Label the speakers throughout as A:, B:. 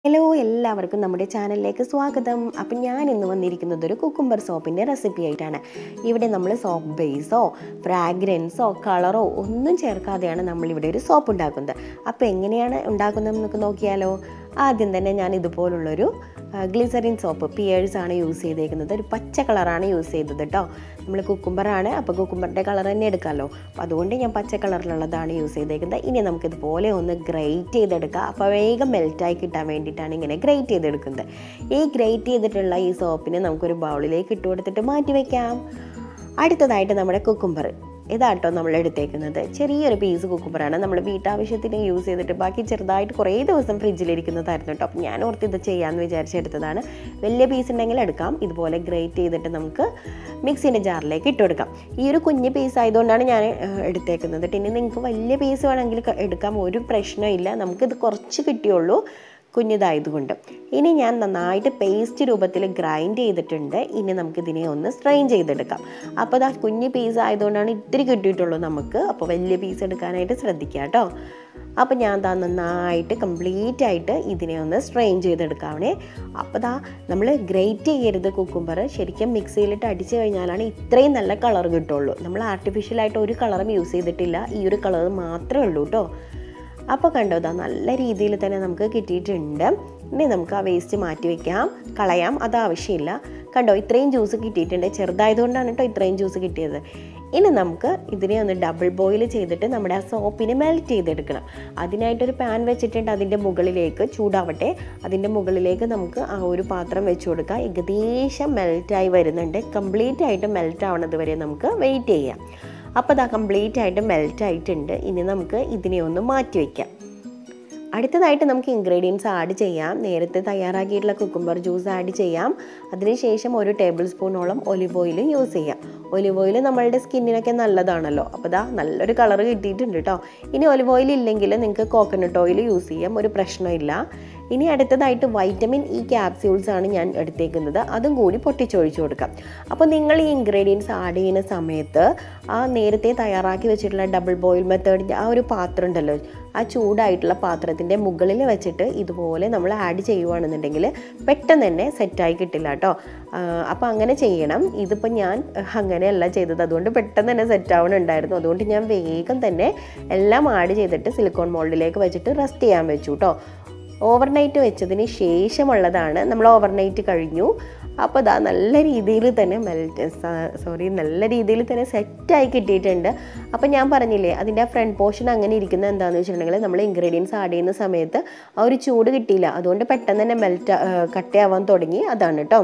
A: hello എല്ലാവർക്കും നമ്മുടെ ചാനലിലേക്ക് സ്വാഗതം അപ്പം ഞാൻ ഇന്ന് വന്നിരിക്കുന്നത് ഒരു കുക്കുംബർ സോപ്പിൻ്റെ റെസിപ്പി ആയിട്ടാണ് ഇവിടെ നമ്മൾ സോപ്പ് ബേസോ ഫ്രാഗ്രൻസോ കളറോ ഒന്നും ചേർക്കാതെയാണ് നമ്മളിവിടെ ഒരു സോപ്പ് ഉണ്ടാക്കുന്നത് അപ്പോൾ എങ്ങനെയാണ് ഉണ്ടാക്കുന്നത് നമുക്ക് നോക്കിയാലോ ആദ്യം തന്നെ ഞാൻ ഇതുപോലുള്ളൊരു ഗ്ലിസറിൻ സോപ്പ് പിയേഴ്സ് ആണ് യൂസ് ചെയ്തേക്കുന്നത് ഒരു പച്ച കളറാണ് യൂസ് ചെയ്തത് കേട്ടോ നമ്മൾ കുക്കുംബറാണ് അപ്പോൾ കുക്കുംബറിൻ്റെ കളർ തന്നെ എടുക്കാമല്ലോ അപ്പോൾ അതുകൊണ്ട് ഞാൻ പച്ച കളറിലുള്ളതാണ് യൂസ് ചെയ്തേക്കുന്നത് ഇനി നമുക്കിതുപോലെ ഒന്ന് ഗ്രേറ്റ് ചെയ്തെടുക്കാം അപ്പോൾ വേഗം മെൽറ്റായി കിട്ടാൻ വേണ്ടിയിട്ടാണ് ഇങ്ങനെ ഗ്രേറ്റ് ചെയ്തെടുക്കുന്നത് ഈ ഗ്രേറ്റ് ചെയ്തിട്ടുള്ള ഈ സോപ്പിനെ നമുക്കൊരു ബൗളിലേക്ക് ഇട്ട് കൊടുത്തിട്ട് മാറ്റി വയ്ക്കാം അടുത്തതായിട്ട് നമ്മുടെ കുക്കുംബർ ഇതാട്ടോ നമ്മൾ എടുത്തേക്കുന്നത് ചെറിയൊരു പീസ് കുക്കുമ്പറാണ് നമ്മൾ വീട്ടാവശ്യത്തിന് യൂസ് ചെയ്തിട്ട് ബാക്കി ചെറുതായിട്ട് കുറേ ദിവസം ഫ്രിഡ്ജിലിരിക്കുന്നതായിരുന്നു കേട്ടോ അപ്പം ഞാൻ ഓർത്ത് ഇത് ചെയ്യാമെന്ന് വിചാരിച്ചെടുത്തതാണ് വലിയ പീസ് ഉണ്ടെങ്കിൽ എടുക്കാം ഇതുപോലെ ഗ്രേറ്റ് ചെയ്തിട്ട് നമുക്ക് മിക്സിൻ്റെ ജാറിലേക്ക് ഇട്ട് കൊടുക്കാം ഈ ഒരു കുഞ്ഞ് പീസ് ആയതുകൊണ്ടാണ് ഞാൻ ഏഹ്, എടുത്തേക്കുന്നത് പിന്നെ നിങ്ങൾക്ക് വലിയ പീസ് വേണമെങ്കിൽ ക- എടുക്കാം ഒരു പ്രശ്നമില്ല നമുക്കിത് കുറച്ച് കിട്ടിയുള്ളൂ കുഞ്ഞിതായതുകൊണ്ട് ഇനി ഞാൻ നന്നായിട്ട് പേസ്റ്റ് രൂപത്തിൽ ഗ്രൈൻഡ് ചെയ്തിട്ടുണ്ട് ഇനി നമുക്കിതിനെ ഒന്ന് സ്ട്രെയിൻ ചെയ്തെടുക്കാം അപ്പോൾ ഇതാ കുഞ്ഞ് പീസ് ആയതുകൊണ്ടാണ് ഇത്തിരി കിട്ടിയിട്ടുള്ളൂ നമുക്ക് അപ്പോൾ വലിയ പീസ് എടുക്കാനായിട്ട് ശ്രദ്ധിക്കുക കേട്ടോ അപ്പോൾ ഞാൻ ദാ നന്നായിട്ട് കംപ്ലീറ്റ് ആയിട്ട് ഇതിനെ ഒന്ന് സ്ട്രെയിൻ ചെയ്തെടുക്കാവണേ അപ്പോൾ ദാ നമ്മൾ ഗ്രേറ്റ് ചെയ്യരുത് കുക്കുംബർ ശരിക്കും മിക്സിയിലിട്ട് അടിച്ചു കഴിഞ്ഞാലാണ് ഇത്രയും നല്ല കളർ കിട്ടുള്ളൂ നമ്മൾ ആർട്ടിഫിഷ്യലായിട്ട് ഒരു കളറും യൂസ് ചെയ്തിട്ടില്ല ഈ ഒരു കളർ മാത്രമേ ഉള്ളൂ കേട്ടോ അപ്പോൾ കണ്ടോ ഇതാ നല്ല രീതിയിൽ തന്നെ നമുക്ക് കിട്ടിയിട്ടുണ്ട് ഇനി നമുക്ക് ആ വേസ്റ്റ് മാറ്റി വെക്കാം കളയാം അത് ആവശ്യമില്ല കണ്ടോ ഇത്രയും ജ്യൂസ് കിട്ടിയിട്ടുണ്ട് ചെറുതായതുകൊണ്ടാണ് കേട്ടോ ഇത്രയും ജ്യൂസ് കിട്ടിയത് ഇനി നമുക്ക് ഇതിനെ ഒന്ന് ഡബിൾ ബോയിൽ ചെയ്തിട്ട് നമ്മുടെ ആ സോപ്പിനെ മെൽറ്റ് ചെയ്തെടുക്കണം അതിനായിട്ടൊരു പാൻ വെച്ചിട്ടുണ്ട് അതിൻ്റെ മുകളിലേക്ക് ചൂടാവട്ടെ അതിൻ്റെ മുകളിലേക്ക് നമുക്ക് ആ ഒരു പാത്രം വെച്ച് കൊടുക്കാം ഏകദേശം മെൽറ്റായി വരുന്നുണ്ട് കംപ്ലീറ്റ് ആയിട്ട് മെൽറ്റ് ആവുന്നത് വരെ നമുക്ക് വെയിറ്റ് ചെയ്യാം അപ്പോൾ അത് കംപ്ലീറ്റ് ആയിട്ട് മെൽറ്റ് ആയിട്ടുണ്ട് ഇനി നമുക്ക് ഇതിനെ ഒന്ന് മാറ്റി വയ്ക്കാം അടുത്തതായിട്ട് നമുക്ക് ഇൻഗ്രീഡിയൻസ് ആഡ് ചെയ്യാം നേരത്തെ തയ്യാറാക്കിയിട്ടുള്ള കുക്കുംബർ ജ്യൂസ് ആഡ് ചെയ്യാം അതിനുശേഷം ഒരു ടേബിൾ സ്പൂണോളം ഒലിവ് ഓയിൽ യൂസ് ചെയ്യാം ഒലിവ് ഓയിൽ നമ്മളുടെ സ്കിന്നിനൊക്കെ നല്ലതാണല്ലോ അപ്പോൾ ദാ നല്ലൊരു കളർ കിട്ടിയിട്ടുണ്ട് കേട്ടോ ഇനി ഒലിവ് ഓയിൽ ഇല്ലെങ്കിൽ നിങ്ങൾക്ക് കോക്കനട്ട് ഓയിൽ യൂസ് ചെയ്യാം ഒരു പ്രശ്നമില്ല ഇനി അടുത്തതായിട്ട് വൈറ്റമിൻ ഇ ക്യാപ്സ്യൂൾസ് ആണ് ഞാൻ എടുത്തേക്കുന്നത് അതും കൂടി പൊട്ടിച്ചൊഴിച്ചു കൊടുക്കാം അപ്പോൾ നിങ്ങൾ ഈ ഇൻഗ്രീഡിയൻസ് ആഡ് ചെയ്യുന്ന സമയത്ത് ആ നേരത്തെ തയ്യാറാക്കി വെച്ചിട്ടുള്ള ഡബിൾ ബോയിൽ മെത്തേഡിൻ്റെ ആ ഒരു പാത്രം ഉണ്ടല്ലോ ആ ചൂടായിട്ടുള്ള പാത്രത്തിൻ്റെ മുകളിൽ വെച്ചിട്ട് ഇതുപോലെ നമ്മൾ ആഡ് ചെയ്യുവാണെന്നുണ്ടെങ്കിൽ പെട്ടെന്ന് തന്നെ സെറ്റായി കിട്ടില്ല കേട്ടോ അപ്പോൾ അങ്ങനെ ചെയ്യണം ഇതിപ്പോൾ ഞാൻ അങ്ങനെയല്ല ചെയ്തത് അതുകൊണ്ട് പെട്ടെന്ന് തന്നെ സെറ്റ് ആവണുണ്ടായിരുന്നു അതുകൊണ്ട് ഞാൻ വേഗം തന്നെ എല്ലാം ആഡ് ചെയ്തിട്ട് സിലിക്കോൺ മോൾഡിലേക്ക് വെച്ചിട്ട് റെസ്റ്റ് ചെയ്യാൻ വെച്ചു കേട്ടോ ഓവർനൈറ്റ് വെച്ചതിന് ശേഷമുള്ളതാണ് നമ്മൾ ഓവർനൈറ്റ് കഴിഞ്ഞു അപ്പോൾ ഇതാ നല്ല രീതിയിൽ തന്നെ മെൽറ്റ് സോറി നല്ല രീതിയിൽ തന്നെ സെറ്റായി കിട്ടിയിട്ടുണ്ട് അപ്പോൾ ഞാൻ പറഞ്ഞില്ലേ അതിൻ്റെ ആ ഫ്രണ്ട് പോർഷൻ അങ്ങനെ ഇരിക്കുന്നത് എന്താണെന്ന് വെച്ചിട്ടുണ്ടെങ്കിൽ നമ്മൾ ഇൻഗ്രീഡിയൻസ് ആഡ് ചെയ്യുന്ന സമയത്ത് ആ ഒരു ചൂട് കിട്ടിയില്ല അതുകൊണ്ട് പെട്ടെന്ന് തന്നെ മെൽറ്റ് കട്ടയാവാൻ തുടങ്ങി അതാണ് കേട്ടോ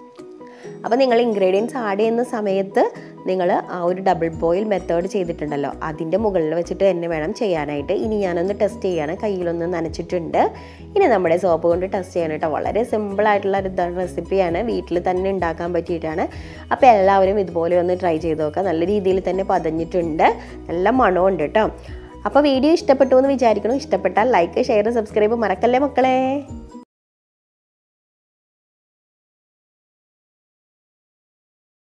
A: അപ്പോൾ നിങ്ങൾ ഇൻഗ്രീഡിയൻസ് ആഡ് ചെയ്യുന്ന സമയത്ത് നിങ്ങൾ ആ ഒരു ഡബിൾ ബോയിൽ മെത്തേഡ് ചെയ്തിട്ടുണ്ടല്ലോ അതിൻ്റെ മുകളിൽ വെച്ചിട്ട് തന്നെ വേണം ചെയ്യാനായിട്ട് ഇനി ഞാനൊന്ന് ടെസ്റ്റ് ചെയ്യാണ് കയ്യിലൊന്ന് നനച്ചിട്ടുണ്ട് ഇനി നമ്മുടെ സോപ്പ് കൊണ്ട് ടെസ്റ്റ് ചെയ്യാൻ കേട്ടോ വളരെ സിമ്പിളായിട്ടുള്ള ഒരു റെസിപ്പിയാണ് വീട്ടിൽ തന്നെ ഉണ്ടാക്കാൻ പറ്റിയിട്ടാണ് അപ്പോൾ എല്ലാവരും ഇതുപോലെ ഒന്ന് ട്രൈ ചെയ്ത് നോക്കുക നല്ല രീതിയിൽ തന്നെ പതഞ്ഞിട്ടുണ്ട് നല്ല മണമുണ്ട് കേട്ടോ അപ്പോൾ വീഡിയോ ഇഷ്ടപ്പെട്ടു എന്ന് വിചാരിക്കണം ഇഷ്ടപ്പെട്ടാൽ ലൈക്ക് ഷെയർ സബ്സ്ക്രൈബ് മറക്കല്ലേ മക്കളെ